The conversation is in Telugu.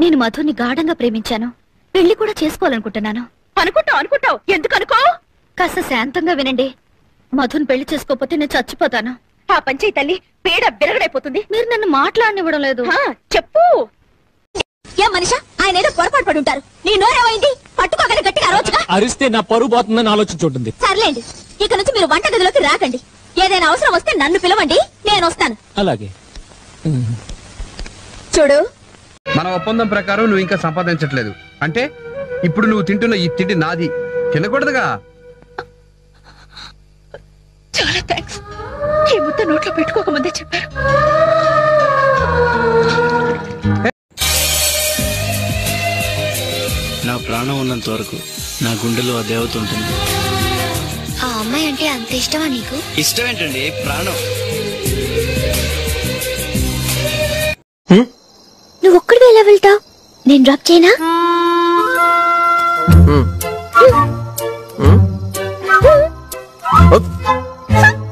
నేను మధుని గాఢంగా ప్రేమించాను పెళ్లి కూడా చేసుకోవాలనుకుంటున్నాను అనుకుంటావు అనుకుంటావు ఎందుకు అనుకో కాస్త శాంతంగా వినండి మధుని పెళ్లి చేసుకోకపోతే నేను చచ్చిపోతాను ఆ పంచాయి తల్లి పేడ బిరగడైపోతుంది మీరు నన్ను మాట్లాడనివ్వడం లేదు హా, చెప్పు ఏ మనిషా ఆయన ఏదో పొరపాటు పడి ఉంటారు నీ నోరేమైంది పట్టుకోగలి గట్టిగా రోజుగా అరిస్తే నా పరువు పోతుందని ఆలోచించుంటుంది సర్లేండి ఇక నుంచి మీరు వంటగదిలోకి రాకండి ఏదైనా అవసరం వస్తే నన్ను పిలవండి నేను వస్తాను అలాగే చూడు మన ఒప్పందం ప్రకారం నువ్వు ఇంకా సంపాదించట్లేదు అంటే ఇప్పుడు నువ్వు తింటున్న ఈ తిండి నాది తినకూడదుగా చాలా థ్యాంక్స్ ఈ ముద్ద నోట్లో పెట్టుకోకముందే చెప్పారు నా ప్రాణం ఉన్నంత వరకు నా గుండెలో ఆ దేవత ఉంటుంది ఆ అమ్మాయి అంటే అంత ఇష్టమా నీకు ఇష్టం ఏంటండి ప్రాణం నువ్వు ఒక్కడివి ఎలా వెళ్తావు నేను డ్రాప్ చేయనా హ్మ్.